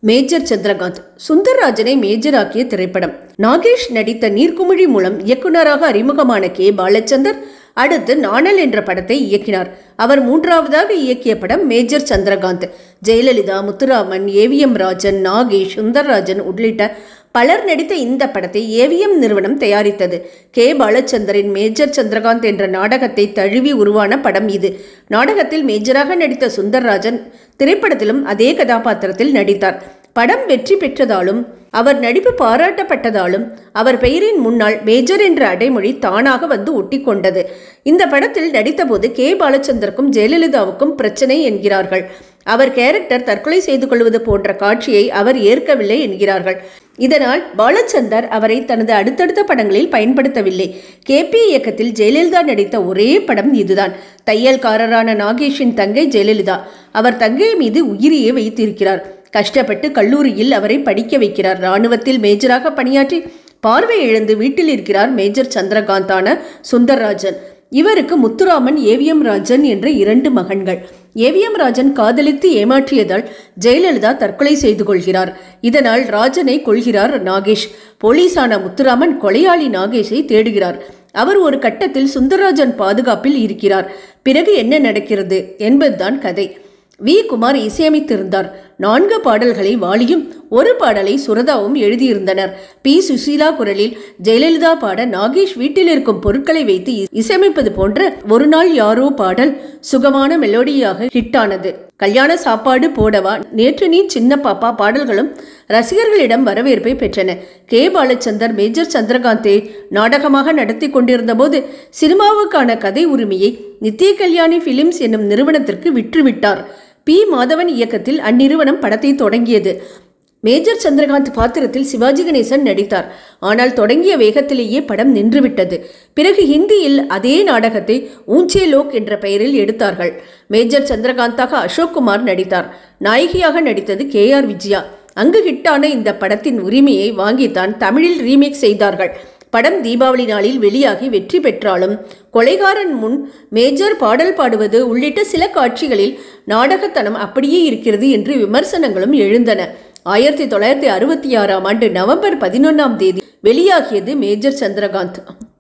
major Chandrakant சுந்தர்ராஜனை மேஜராக்கிய திரைப்படம் நாகேஷ் நடித்த நீர்க்குமிழி மூலம் இயக்குனராக அறிமுகமான கே பாலச்சந்தர் அடுத்து நாணல் என்ற படத்தை இயக்கினார் அவர் மூன்றாவதாக இயக்கிய படம் மேஜர் சந்திரகாந்த் ஜெயலலிதா முத்துராமன் ஏவிஎம் ராஜன் நாகேஷ் சுந்தர்ராஜன் உள்ளிட்ட பலர் நடித்த இந்த படத்தை ஏவிஎம் நிறுவனம் தயாரித்தது கே பாலச்சந்தரின் மேஜர் சந்திரகாந்த் என்ற நாடகத்தை தழுவி உருவான படம் இது நாடகத்தில் மேஜராக நடித்த சுந்தர்ராஜன் திரைப்படத்திலும் அதே கதாபாத்திரத்தில் நடித்தார் படம் வெற்றி பெற்றதாலும் அவர் நடிப்பு பாராட்டப்பட்டதாலும் அவர் பெயரின் முன்னால் மேஜர் என்ற அடைமொழி தானாக வந்து ஒட்டிக்கொண்டது இந்த படத்தில் நடித்தபோது கே பாலச்சந்தருக்கும் ஜெயலலிதாவுக்கும் பிரச்சனை என்கிறார்கள் அவர் கேரக்டர் தற்கொலை செய்து கொள்வது போன்ற காட்சியை அவர் ஏற்கவில்லை என்கிறார்கள் இதனால் பாலச்சந்தர் அவரை தனது அடுத்தடுத்த படங்களில் பயன்படுத்தவில்லை கேபி இயக்கத்தில் ஜெயலலிதா நடித்த ஒரே படம் இதுதான் தையல்காரரான நாகேஷின் தங்கை ஜெயலலிதா அவர் தங்கை மீது உயிரையே வைத்திருக்கிறார் கஷ்டப்பட்டு கல்லூரியில் அவரை படிக்க வைக்கிறார் இராணுவத்தில் மேஜராக பணியாற்றி பார்வை இழந்து வீட்டில் இருக்கிறார் மேஜர் சந்திரகாந்தான சுந்தர்ராஜன் இவருக்கு முத்துராமன் ஏவிஎம் ராஜன் என்ற இரண்டு மகன்கள் ஏவிஎம் ராஜன் காதலித்து ஏமாற்றியதால் ஜெயலலிதா தற்கொலை செய்து கொள்கிறார் இதனால் ராஜனை கொள்கிறார் நாகேஷ் போலீசான முத்துராமன் கொலையாளி நாகேஷை தேடுகிறார் அவர் ஒரு கட்டத்தில் சுந்தரராஜன் பாதுகாப்பில் இருக்கிறார் பிறகு என்ன நடக்கிறது என்பதுதான் கதை வி குமார் இசையமைத்திருந்தார் நான்கு பாடல்களை வாலியும் ஒரு பாடலை சுரதாவும் எழுதியிருந்தனர் பி சுசீலா குரலில் ஜெயலலிதா பாட நாகேஷ் வீட்டில் இருக்கும் பொருட்களை வைத்து இசையமைப்பது போன்ற ஒரு நாள் யாரோ பாடல் சுகமான மெலோடியாக ஹிட்டானது கல்யாண சாப்பாடு போடவா நேற்று நீ சின்ன பாப்பா பாடல்களும் ரசிகர்களிடம் வரவேற்பை பெற்றன கே பாலச்சந்தர் மேஜர் சந்திரகாந்தே நாடகமாக நடத்தி கொண்டிருந்த போது சினிமாவுக்கான கதை உரிமையை நித்திய கல்யாணி பிலிம்ஸ் என்னும் நிறுவனத்திற்கு விற்றுவிட்டார் பி மாதவன் இயக்கத்தில் அந்நிறுவனம் படத்தை தொடங்கியது மேஜர் சந்திரகாந்த் பாத்திரத்தில் சிவாஜி கணேசன் நடித்தார் ஆனால் தொடங்கிய வேகத்திலேயே படம் நின்றுவிட்டது பிறகு ஹிந்தியில் அதே நாடகத்தை ஊஞ்சே லோக் என்ற பெயரில் எடுத்தார்கள் மேஜர் சந்திரகாந்தாக அசோக் குமார் நடித்தார் நாயகியாக நடித்தது கே ஆர் விஜயா அங்கு ஹிட்டான இந்த படத்தின் உரிமையை வாங்கித்தான் தமிழில் ரீமேக் செய்தார்கள் படம் தீபாவளி நாளில் வெளியாகி வெற்றி பெற்றாலும் கொலைகாரன் முன் மேஜர் பாடல் பாடுவது உள்ளிட்ட சில காட்சிகளில் நாடகத்தனம் அப்படியே இருக்கிறது என்று விமர்சனங்களும் எழுந்தன ஆயிரத்தி தொள்ளாயிரத்தி அறுபத்தி ஆறாம் ஆண்டு நவம்பர் பதினொன்றாம் தேதி வெளியாகியது மேஜர் சந்திரகாந்த்